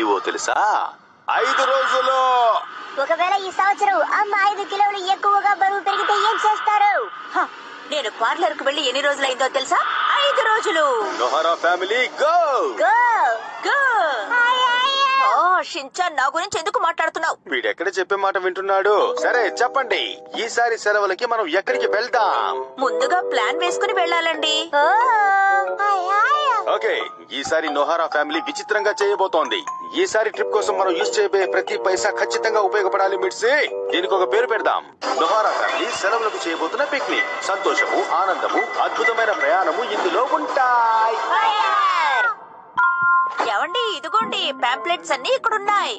తెలివో తెలుసా ఐదు రోజులు ఒకవేళ ఈ సంవత్సరం అమ్మ ఐదు కిలోలు ఎక్కువగా బరువు పెరిగితే ఏం చేస్తారు హ, నేను పార్లర్ కు వెళ్ళి ఎన్ని రోజులైందో తెలుసా ఐదు రోజులు Nohara family go go go ఓ షించాన్ నా గురించి ఎందుకు మాట్లాడుతున్నావు వీడెక్కడ చెప్పే మాట వింటున్నాడు సరే చెప్పండి ఈసారి సెలవులకి మనం ఎక్కడికి వెళ్దాం ముందుగా ప్లాన్ వేసుకుని వెళ్ళాలండి ఓ హాయ్, హాయ్. ఓకే ఈసారి నొహారా ఫ్యామిలీ విచిత్రంగా చేయబోతోంది ఈసారి ట్రిప్ కోసం మనం యూజ్ చేయబోయే ప్రతి పైసా ఖచ్చితంగా ఉపయోగపడాలి మిడ్సీ దీనికి ఒక పేరు పెడదాం నొహారా ఫ్యామిలీ సెలవులకు చేయబోతున్న పిక్నిక్ సంతోషము ఆనందము అద్భుతమైన ప్రయాణము ఇందులో ఉంటాయి ఫైర్. ఏమండి ఇదిగోండి పాంప్లెట్స్ అన్ని ఇక్కడ ఉన్నాయి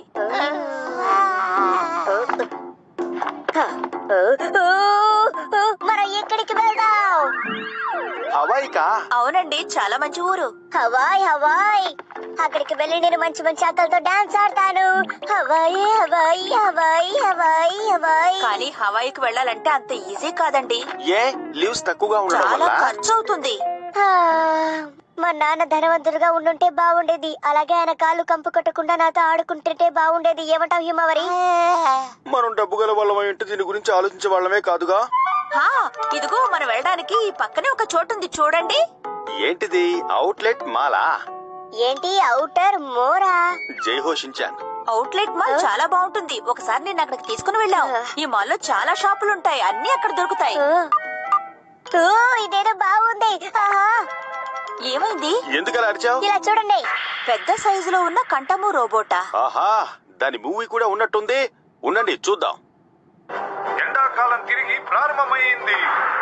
ఓ, ఓ, ఓ, మనం ఎక్కడికి వెళ్దాం హవాయికా అవునండి చాలా మంచి ఊరు హవాయ్ హవాయ్ అక్కడికి వెళ్ళి నేను మంచి మంచి అక్కలతో డాన్స్ ఆడతాను Hawaii Hawaii Hawaii Hawaii Hawaii కానీ హవాయికి వెళ్ళాలంటే అంత ఈజీ కాదండి ఏ లీవ్స్ తక్కువగా ఉండడం చాలా వల్ల ఖర్చు అవుతుంది ఆ, మా నాన్న ధనవంతుడుగా ఉండుంటే బాగుండేది అలాగే ఆయన కాళ్ళు కంపు కొట్టకుండా నాతో ఆడుకుంటుంటే బాగుండేది ఏమంటావు హిమవరి మనం డబ్బు గల వాళ్ళమై ఉంటే దీని గురించి ఆలోచించే వాళ్ళమే కాదుగా హా ఇదిగో మనం వెళ్ళడానికి ఈ పక్కనే ఒక చోటు ఉంది చూడండి ఏంటిది అవుట్లెట్ మాలా ఏంటి అవుటర్ మోరా జై హో షించాన్ అవుట్లెట్ మాల్ చాలా బాగుంటుంది ఒకసారి నేను అక్కడికి తీసుకుని వెళ్ళాం ఈ మాల్ లో చాలా షాపులు ఉంటాయి అన్ని అక్కడ దొరుకుతాయి ఓ, ఓ, ఇదేదో బాగుంది ఆహా ఏమైంది ఎందుకలా అరిచావు ఇలా చూడండి పెద్ద సైజులో ఉన్న కంటము రోబోటా ఆహా దాని మూవీ కూడా ఉన్నట్టుంది ఉండండి చూద్దాం ఎండాకాలం తిరిగి ప్రారంభమైంది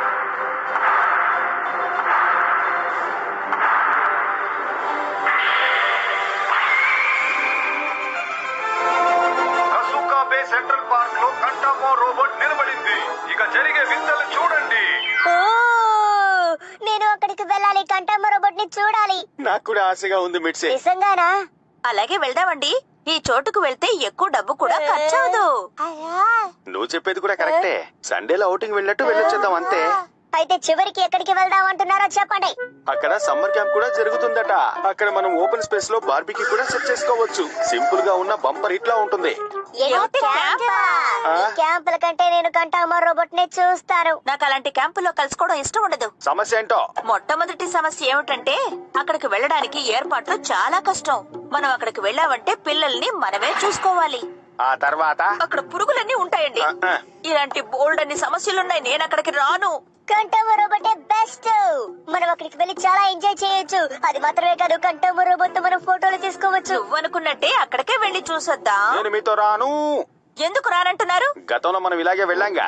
కసుకా బే సెంట్రల్ పార్క్ లో కంటామో రోబోట్ నిలబడింది ఇక జరిగే వింతలు చూడండి ఓ నేను అక్కడికి వెళ్ళాలి కంటమ్మ రోబోట్ ని చూడాలి నాకు కూడా ఆశగా ఉంది మిడ్సే నిజంగానా అలాగే వెళ్దామండి ఈ చోటుకు వెళ్తే ఎక్కువ డబ్బు కూడా ఖర్చు అవదు నువ్వు చెప్పేది కూడా కరెక్టే సండేలో అవుటింగ్ వెళ్ళినట్టు వెళ్ళొచ్చేద్దాం అంతే అయితే చివరికి ఎక్కడికి వెళ్దాం అంటున్నారో చెప్పండి అక్కడ సమ్మర్ క్యాంప్ కూడా జరుగుతుందట అక్కడ మనం ఓపెన్ స్పేస్ లో బార్బీకి కూడా సెట్ చేసుకోవచ్చు సింపుల్ గా ఉన్న బంపర్ ఇట్లా ఉంటుంది ఏదో ఏమిటి క్యాంపా? ఆ? ఈ క్యాంపుల కంటే నేను కంటమ్మ రోబోట్ నే చూస్తాను నాకు అలాంటి క్యాంపుల్లో కలుసుకోవడం ఇష్టం ఉండదు సమస్య ఏంటో మొట్టమొదటి సమస్య ఏమిటంటే అక్కడికి వెళ్ళడానికి ఏర్పాట్లు చాలా కష్టం మనం అక్కడికి వెళ్ళామంటే పిల్లల్ని మనమే చూసుకోవాలి ఆ తర్వాత అక్కడ పురుగులన్నీ ఉంటాయండి ఆ, ఆ. ఇలాంటి బోల్డ్ అన్ని సమస్యలున్నాయి నేను అక్కడికి రాను కంటమ్మ రోబోటే బెస్ట్ మనం అక్కడికి వెళ్ళి చాలా ఎంజాయ్ చేయొచ్చు అది మాత్రమే కాదు కంటమ్మ రోబోట్ తో మనం ఫోటోలు తీసుకోవచ్చు నువ్వనుకున్నట్టే అక్కడికే వెళ్ళి చూసొద్దాం నేను మీతో రాను ఎందుకు రానంటున్నారు గతంలో మనం ఇలాగే వెళ్ళాంగా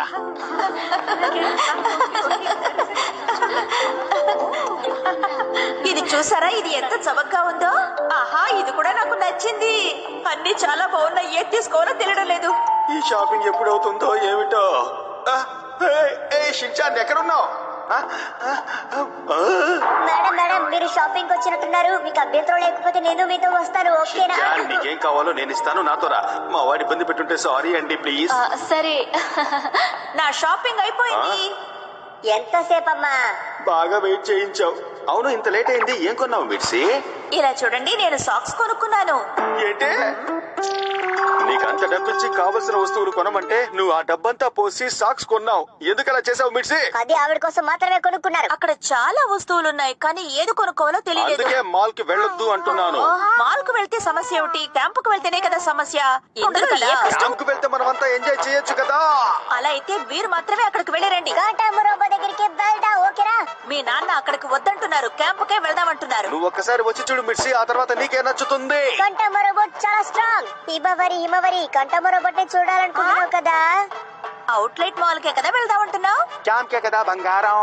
ఇది చూసారా ఇది ఎంత చవకగా ఉందో ఆహా ఇది కూడా నాకు నచ్చింది అన్ని చాలా బాగున్నాయి ఏది తీసుకోవాలో తెలియడం లేదు ఈ షాపింగ్ ఎప్పుడు అవుతుందో ఏమిటో ఆ, ఏయ్, ఏయ్, షించాన్ ఎక్కడున్నావు ఆ, ఆ, ఆ. మేడం మేడం మీరు షాపింగ్ వచ్చినట్టున్నారు మీకు అభ్యంతరం లేకపోతే నేను మీతో వస్తాను ఓకేనా షించాన్ నీకేం కావాలో నేను ఇస్తాను నాతో రా మా వాడి ఇబ్బంది పెట్టుంటే సారీ అండి ప్లీజ్ సరే నా షాపింగ్ అయిపోయింది ఎంతసేపు అమ్మా బాగా వెయిట్ చేయించావు అవును ఇంత లేట్ అయింది ఏం కొన్నావు మిడ్సీ ఇలా చూడండి నేను సాక్స్ కొనుక్కున్నాను ఏంటే నీకు అంత డబ్బిచ్చి కావలసిన వస్తువులు కొనమంటే నువ్వు ఆ డబ్బంతా పోసి సాక్స్ కొన్నావు ఎందుకలా చేసావు మిడ్సీ అది ఆవిడ కోసం మాత్రమే కొనుక్కున్నారు అక్కడ చాలా వస్తువులు ఉన్నాయి కానీ ఏది కొనుక్కోవాలో తెలియలేదు అందుకే మాల్ కి వెళ్ళొద్దు అంటున్నాను మాల్ కు వెళ్తే సమస్య ఏమిటి క్యాంపుకు వెళ్తేనే కదా సమస్య ఇందులో కదా. ఏ కష్టం? క్యాంప్ కు వెళ్తే మనమంతా ఎంజాయ్ చేయొచ్చు కదా అలా అయితే మీరు మాత్రమే అక్కడికి వెళ్ళరండి కంటమ్మ రోబో దగ్గరికి వెళ్దాం ఓకేనా మీ నాన్న అక్కడికి వద్దంటున్నారు క్యాంపుకే వెళ్దామంటున్నారు నువ్వు ఒక్కసారి వచ్చి చూడు మిడ్సీ ఆ తర్వాత నీకే నచ్చుతుంది కంటమ్మ రోబోట్ చాలా స్ట్రాంగ్ హిమవరి హిమవరి కంటమ్మ రోబోట్ ని చూడాలనుకుంటున్నావు కదా అవుట్లెట్ మాల్ కే కదా వెళ్దామంటున్నావు క్యాంప్ కే కదా బంగారం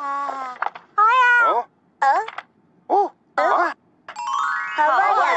ఓ, ఆ? ఓ, ఆ, హవాయా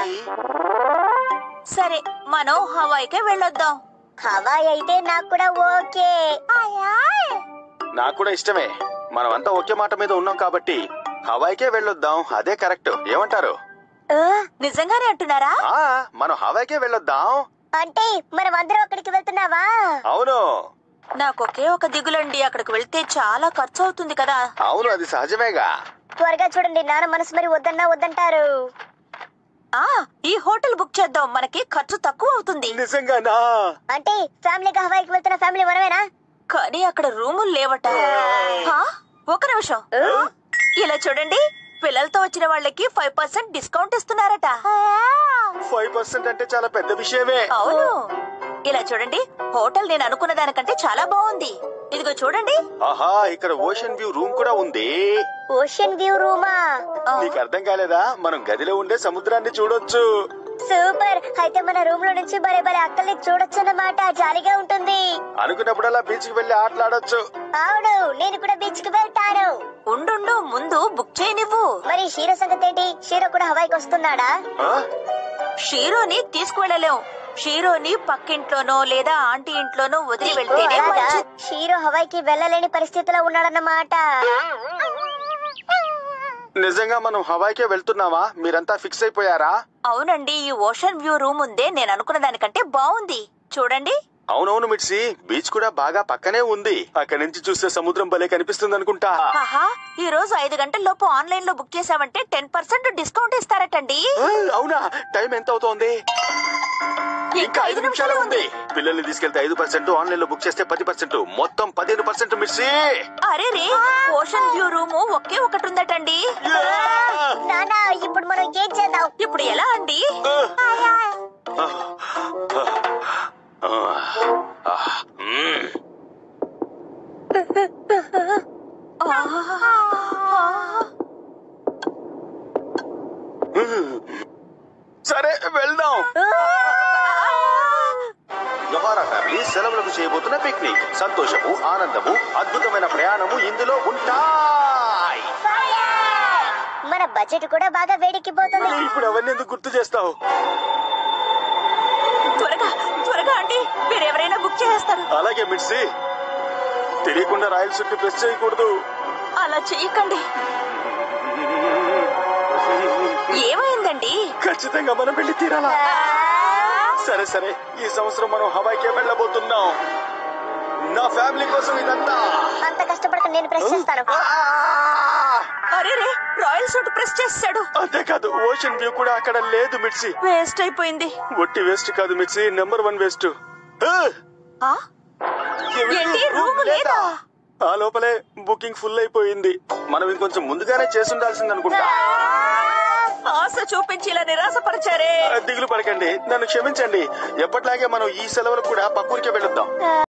సరే మనం హవాయికే వెళ్ళొద్దాం హవాయ్ అయితే నాకు కూడా ఓకే నాకు కూడా ఇష్టమే మనమంతా ఒకే మాట మీద ఉన్నాం కాబట్టి హవాయికే వెళ్ళొద్దాం అదే కరెక్ట్ ఏమంటారు ఆ? నిజంగానే అంటున్నారా ఆ మనం హవాయికే వెళ్ళొద్దాం అంటే మనం అందరం అక్కడికి వెళ్తున్నావా అవును నాకు ఒకే ఒక దిగులండి అక్కడికి వెళ్తే చాలా ఖర్చు అవుతుంది కదా అవును అది సహజమేగా త్వరగా చూడండి నాన్న మనసు మరి వద్దన్నా వద్దంటారు ఆ ఈ హోటల్ బుక్ చేద్దాం మనకి ఖర్చు తక్కువ అవుతుంది నిజంగానా అంటే ఫ్యామిలీగా హవాయికి వెళ్తున్న ఫ్యామిలీ మనమేనా కానీ అక్కడ రూములు లేవట హా? ఒక నిమిషం ఇలా చూడండి పిల్లలతో వచ్చిన వాళ్ళకి ఫైవ్ పర్సెంట్ డిస్కౌంట్ ఇస్తున్నారట ఫైవ్ పర్సెంట్ అంటే చాలా పెద్ద విషయమే అవును ఇలా చూడండి హోటల్ నేను అనుకున్న దానికంటే చాలా బాగుంది ఇదిగో చూడండి ఆహా ఇక్కడ ఓషన్ వ్యూ రూమ్ కూడా ఉంది ఓషన్ వ్యూ రూమా ఆ, నీకు అర్థం కాలేదా మనం గదిలో ఉండే సముద్రాన్ని చూడొచ్చు సూపర్ అయితే మన రూమ్ లో నుంచి భలే భలే అక్కల్ని చూడొచ్చు అన్నమాట జాలీగా ఉంటుంది అనుకున్నప్పుడల్లా బీచ్ కి వెళ్లి ఆటలాడొచ్చు అవును నేను కూడా బీచ్ కి వెళ్తాను ఉండుండు ముందు బుక్ చేయనివ్వు మరి షీరో సంగతి ఏంటి షీరో కూడా హవాయికి వస్తున్నాడా ఆ? షీరోని తీసుకువెళ్ళలేం షీరోని పక్కింట్లోనో లేదా ఆంటీ ఇంట్లోనో వదిలి ఓ, వెళ్తేనే అలాగా? మంచిది. షీరో హవాయికి వెళ్ళలేని పరిస్థితిలో ఉన్నాడన్నమాట నిజంగా మనం హవాయికే వెళ్తున్నామా మీరంతా ఫిక్స్ అయిపోయారా అవునండి ఈ ఓషన్ వ్యూ రూమ్ ఉందే నేను అనుకున్న దానికంటే బాగుంది చూడండి అవునవును మిడ్సి బీచ్ కూడా బాగా పక్కనే ఉంది అక్కడి నుంచి చూస్తే సముద్రం భలే కనిపిస్తుంది అనుకుంటా ఆహా ఈ రోజు ఐదు గంటల లోపు ఆన్లైన్ లో బుక్ చేసామంటే టెన్ పర్సెంట్ డిస్కౌంట్ ఇస్తారటండి ఆ, అవునా టైం ఎంత అవుతోంది ఇంకా ఐదు నిమిషాలే ఉంది పిల్లల్ని తీసుకెళ్తే ఐదు పర్సెంట్ ఆన్లైన్ లో బుక్ చేస్తే పది పర్సెంట్ మొత్తం పదిహేను పర్సెంట్ మిర్చి అరే రే ఓషన్ వ్యూ రూమ్ ఒకే ఒకటి ఉందటండి నానా ఇప్పుడు మనం ఏం చేద్దాం ఇప్పుడు ఎలా అండి సరే వెళ్దాం నొహారా ఫ్యామిలీ సెలవులకు చేయబోతున్న పిక్నిక్ సంతోషము ఆనందము అద్భుతమైన ప్రయాణము ఇందులో ఉంటాయి మన బడ్జెట్ కూడా బాగా వేడెక్కిపోతుంది ఇప్పుడు అవన్నీ ఎందుకు గుర్తు చేస్తావు త్వరగా త్వరగా అండి మీరు ఎవరైనా బుక్ చేస్తారు అలాగే మిడ్సి తెలియకుండా రాయల్ చుట్టూ ప్రెస్ చేయకూడదు అలా చెయ్యకండి ఏమైందండి ఖచ్చితంగా మనం వెళ్ళి తీరాలా సరే సరే ఈ సంవత్సరం మనం హవాయికే వెళ్ళబోతున్నాం నా ఫ్యామిలీ కోసం ఇదంతా అంత కష్టపడక నేను ప్రెస్ చేస్తాను ఆ! అరే రే రాయల్ సూట్ ప్రెస్ చేస్తాడు అంతేకాదు ఓషన్ వ్యూ కూడా అక్కడ లేదు మిర్చి వేస్ట్ అయిపోయింది ఒట్టి వేస్ట్ కాదు మిర్చి నెంబర్ వన్ వేస్ట్ ఆ? ఏంటి రూమ్ లేదా ఆ లోపలే బుకింగ్ ఫుల్ అయిపోయింది మనం ఇంకొంచెం ముందుగానే చేసి ఉండాల్సింది అనుకుంటా ఆశ చూపించి ఇలా నిరాశపరిచారే దిగులు పడకండి నన్ను క్షమించండి ఎప్పట్లాగే మనం ఈ సెలవులు కూడా పక్కూరికే వెళుద్దాం